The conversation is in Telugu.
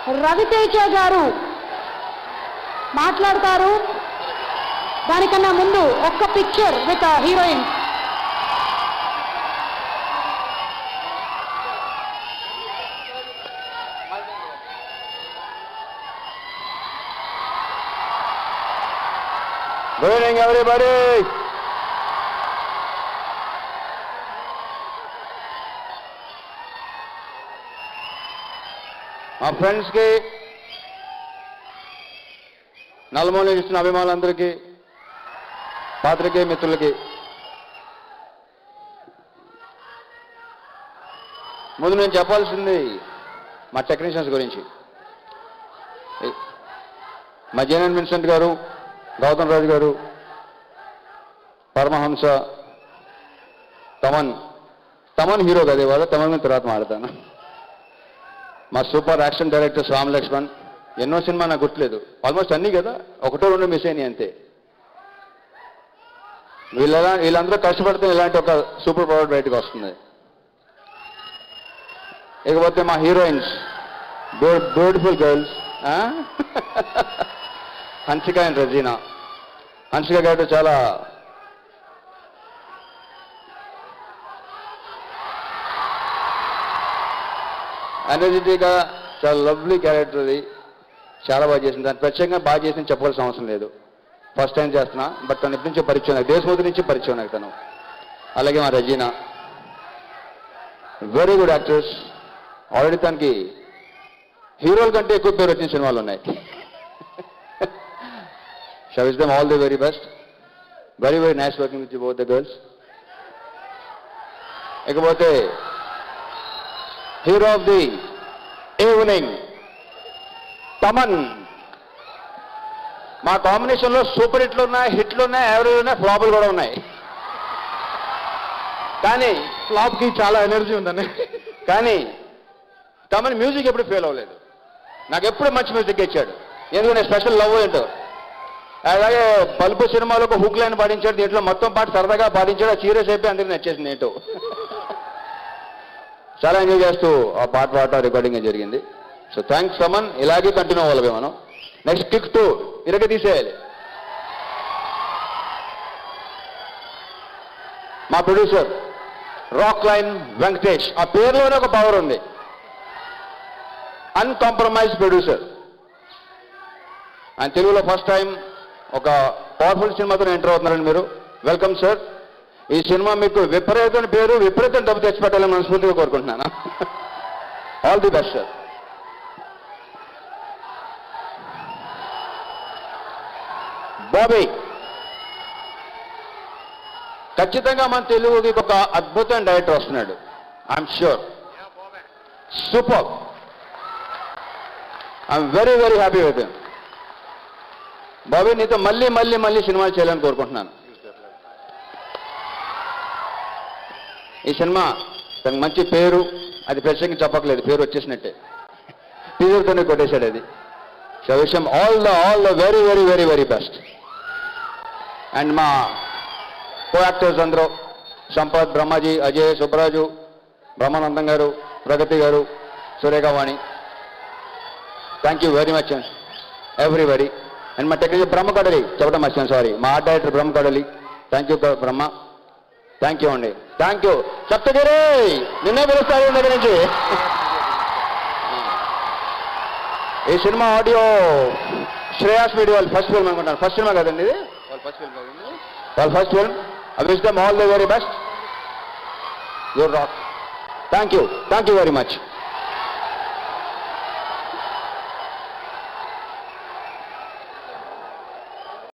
రవితేజ గారు మాట్లాడతారు దానికన్నా ముందు ఒక్క picture with heroine Good evening, everybody. మా ఫ్రెండ్స్కి నలుమూల ఇస్తున్న అభిమానులందరికీ పాత్రికే మిత్రులకి ముందు నేను చెప్పాల్సింది మా టెక్నీషియన్స్ గురించి మా జేనన్ విన్సెంట్ గారు గౌతమ్ రాజు గారు పరమహంస తమన్ తమన్ హీరో కదా ఇవాళ తమన్ మీద తర్వాత మాడతాను మా super action director Ram Lakshman ఎన్నో సినిమా నాకు గుర్తులేదు ఆల్మోస్ట్ అన్నీ కదా ఒకటో రెండు మిస్ అయినాయి అంతే వీళ్ళ వీళ్ళందరూ కష్టపడితే ఇలాంటి ఒక సూపర్ పవర్ బయటకు వస్తుంది ఇకపోతే మా heroines beautiful girls Hansika and Regina Hansika garu చాలా ఎనర్జెటిక్గా చాలా లవ్లీ క్యారెక్టర్ అది చాలా బాగా చేసింది దాన్ని ప్రత్యేకంగా బాగా చేసింది చెప్పవలసిన అవసరం లేదు ఫస్ట్ టైం చేస్తున్నా బట్ తను ఎప్పటి నుంచో పరిచయం నాకు దేశమూతి నుంచి పరిచయం నాకు తను అలాగే మా Regina very good actress already తనకి హీరోల కంటే ఎక్కువ పేరు వచ్చిన సినిమాలు ఉన్నాయి షా wish them all the very best very very nice working with both the girls ఇకపోతే hero of the evening Thaman మా కాంబినేషన్లో సూపర్ హిట్లు ఉన్నాయి హిట్లు ఉన్నాయి యావరేజ్ ఉన్నాయి ఫ్లాపులు కూడా ఉన్నాయి కానీ ఫ్లాప్కి చాలా ఎనర్జీ ఉందండి కానీ తమన్ మ్యూజిక్ ఎప్పుడు ఫెయిల్ అవ్వలేదు నాకు ఎప్పుడు మంచి మ్యూజిక్ ఇచ్చాడు ఎందుకంటే స్పెషల్ లవ్ ఏంటో అలాగే బల్బు సినిమాలో ఒక హుక్ లైన్ పాటించాడు దీంట్లో మొత్తం పాట సరదాగా పాటించాడు ఆ సీరియస్ అయిపోయి అందరికి నచ్చేసింది ఏంటో చాలా ఎంజాయ్ చేస్తూ ఆ పాట పాట రికార్డింగ్ జరిగింది సో థ్యాంక్స్ సమన్ ఇలాగే కంటిన్యూ అవ్వాలి మనం నెక్స్ట్ కిక్ టూ ఇరగ తీసేయాలి మా ప్రొడ్యూసర్ రాక్ లైన్ వెంకటేష్ ఆ పేరులోనే ఒక పవర్ ఉంది అన్కాంప్రమైజ్ ప్రొడ్యూసర్ ఆయన తెలుగులో ఫస్ట్ టైం ఒక పవర్ఫుల్ సినిమాతో ఎంటర్ అవుతున్నారండి మీరు వెల్కమ్ సార్ ఈ సినిమా మీకు విపరీతమైన పేరు విపరీతం డబ్బు తెచ్చిపెట్టాలని మనస్ఫూర్తిగా కోరుకుంటున్నాను all the best sir Bobby ఖచ్చితంగా మన తెలుగుకి ఒక అద్భుతమైన డైరెక్టర్ వస్తున్నాడు I'm sure super I'm very very happy with Bobby నీతో మళ్ళీ మళ్ళీ మళ్ళీ సినిమాలు చేయాలని కోరుకుంటున్నాను ఈ సినిమా తనకు మంచి పేరు అది ప్రత్యేకంగా చెప్పట్లేదు పేరు వచ్చేసినట్టే టీజర్తోనే కొట్టేశాడు అది సో విషయం all the all the very very very very best and మా కో యాక్టర్స్ అందరూ Sampath Brahmaji Ajay Subbaraju Brahmanandam garu Pragathi garu Surekhavani thank you very much everybody and మా టెక్నికల్ బ్రహ్మ కడలి చెప్పడం మర్చాను సారీ మా art director Brahma Kadali thank you Brahma thank you అండి థ్యాంక్ యూ సప్తగిరి నిన్నే పిలుస్తారు దగ్గర నుంచి ఈ సినిమా ఆడియో శ్రేయాస్ మీడియా వాళ్ళు ఫస్ట్ ఫిల్మ్ అనుకుంటాను ఫస్ట్ సినిమా కదండి ఇది వాళ్ళ ఫస్ట్ ఫిల్మ్ కదండి వాళ్ళ first film I wish them all the very best your rock thank you thank you very much